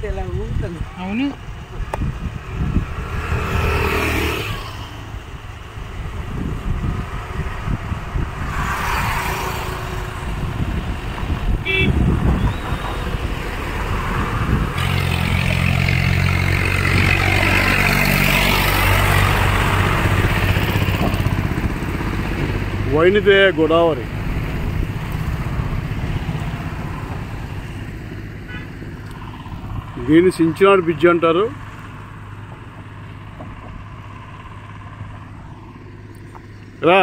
ఊగుతే ఇలా ఊగుతుంది అవును వైనిదే గోదావరి దీన్ని సించినాడు బ్రిడ్జ్ అంటారు రా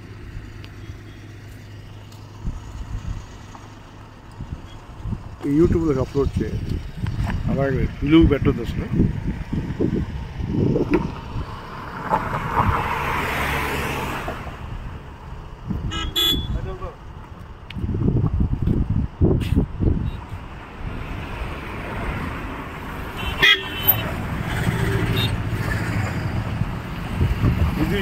యూట్యూబ్లోకి అప్లోడ్ చేయాలి అలాగే నిలువు పెట్టద్దు అసలు ఇది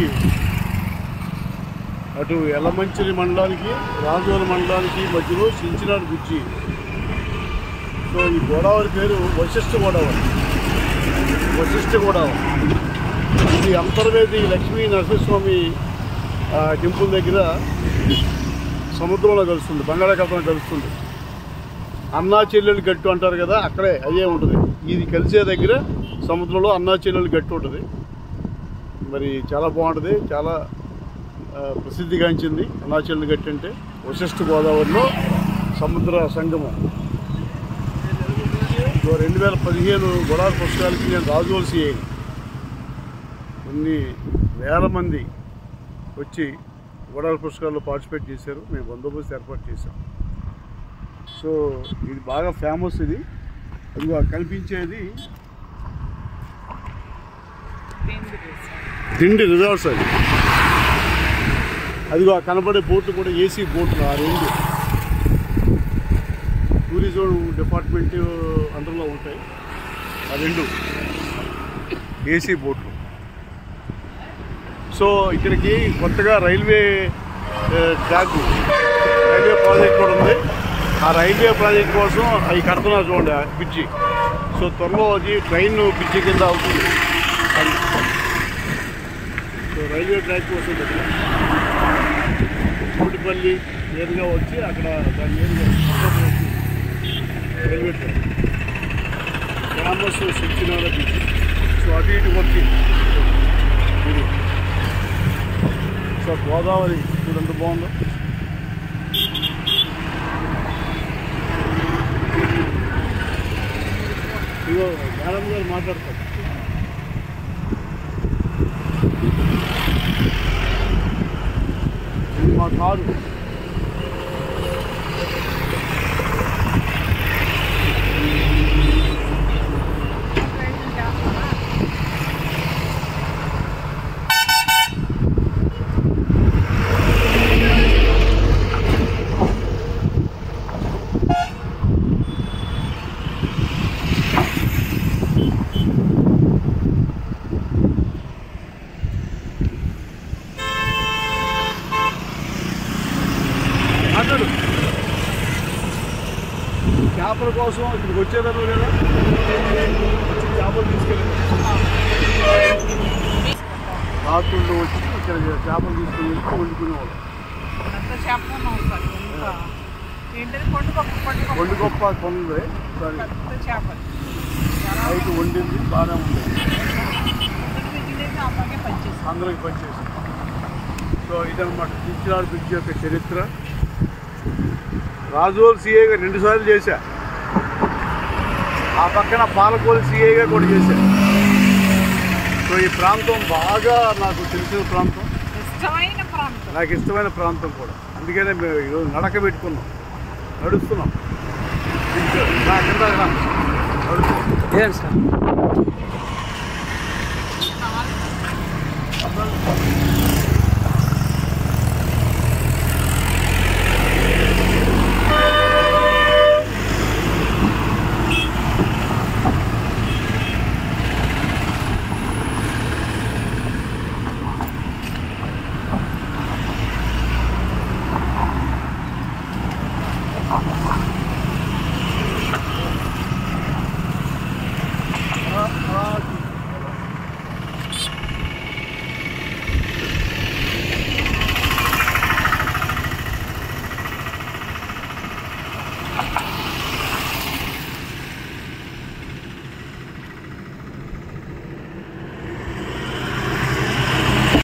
అటు ఎల్లమంచిలి మండలానికి రాజోల మండలానికి మధ్యలో సించినాడు బ్రిడ్జి సో ఈ గోదావరి పేరు వశిష్ఠ గోదావరి వశిష్ఠ గోదావరి ఇది అంతర్వేది లక్ష్మీ నరసింహస్వామి ఆ, టెంపుల్ దగ్గర సముద్రంలో కలుస్తుంది బంగాళాఖాతంలో కలుస్తుంది అన్నా చెల్లెలు గట్టు అంటారు కదా అక్కడే అదే ఉంటుంది ఇది కలిసే దగ్గర సముద్రంలో అన్నా చెల్లెలు గట్టు ఉంటుంది మరి చాలా బాగుంటుంది చాలా ఆ, ప్రసిద్ధిగాంచింది అన్నాచెల్లి గట్టి అంటే వశిష్ఠ గోదావరిలో సముద్ర సంగమం సో రెండు వేల పదిహేను గోదావరి పుస్తకాలకి నేను రాజువలసి కొన్ని వేల మంది వచ్చి గోదావరి పుస్తకాల్లో పార్టిసిపేట్ చేశారు మేము బందోబస్తు ఏర్పాటు చేశాం సో ఇది బాగా ఫేమస్ ఇది అది కనిపించేది తిండి రిజార్ట్స్ అది అదిగో ఆ కనబడే బోట్లు కూడా ఏసీ బోట్లు ఆ రెండు టూరిజం డిపార్ట్మెంట్ అండర్లో ఉంటాయి ఆ రెండు ఏసీ బోట్లు సో ఇక్కడికి కొత్తగా రైల్వే ఏ, ట్రాక్ రైల్వే ప్రాజెక్ట్ కూడా ఉంది ఆ రైల్వే ప్రాజెక్ట్ కోసం అవి కడుతున్నారు చూడండి ఆ బ్రిడ్జి సో త్వరలో అది ట్రైన్ బ్రిడ్జి కింద అవుతుంది అది సో రైల్వే ట్రాక్ కోసం దగ్గర కోటిపల్లి నేరుగా వచ్చి అక్కడ దాని నేరుగా పక్కన వచ్చి రైల్వే ట్రాక్ ఫేమస్ సిచ్చినాల బీచ్ సో అటు ఇటు వచ్చి ఇది సో గోదావరి చూడంత బాగుందో ఇగో మేడం గారు మాట్లాడతారు ఇది మా కారు మాట్లాడు చేపల కోసం ఇక్కడికి వచ్చేదారు కదా వచ్చి చేపలు తీసుకెళ్ళారు రాత్రుల్లో వచ్చి ఇక్కడ చేపలు తీసుకెళ్ళి వండుకునేవాళ్ళు అంత చేపలు వస్తారు ఎంత ఏంటది పండుగొప్ప పండుగ వండు గొప్ప కొన్నది దాని పెద్ద చేపలు నైట్ వండింది బాగానే ఉంది మిగిలిన అలాగే పనిచేస్తాం అందరికి పనిచేసి సో ఇదన్నమాట చిచ్చినాడు బ్రిడ్జ్ యొక్క చరిత్ర రాజోల్ సీఏగా రెండుసార్లు చేశా ఆ పక్కన పాలకోలు సీఏగా కూడా చేశా సో ఈ ప్రాంతం బాగా నాకు తెలిసిన ప్రాంతం ఇష్టమైన ప్రాంతం నాకు ఇష్టమైన ప్రాంతం కూడా అందుకనే మేము ఈరోజు నడక పెట్టుకున్నాం నడుస్తున్నాం నా కింద రా. నడుస్తున్నాం ఏం సార్ చాలా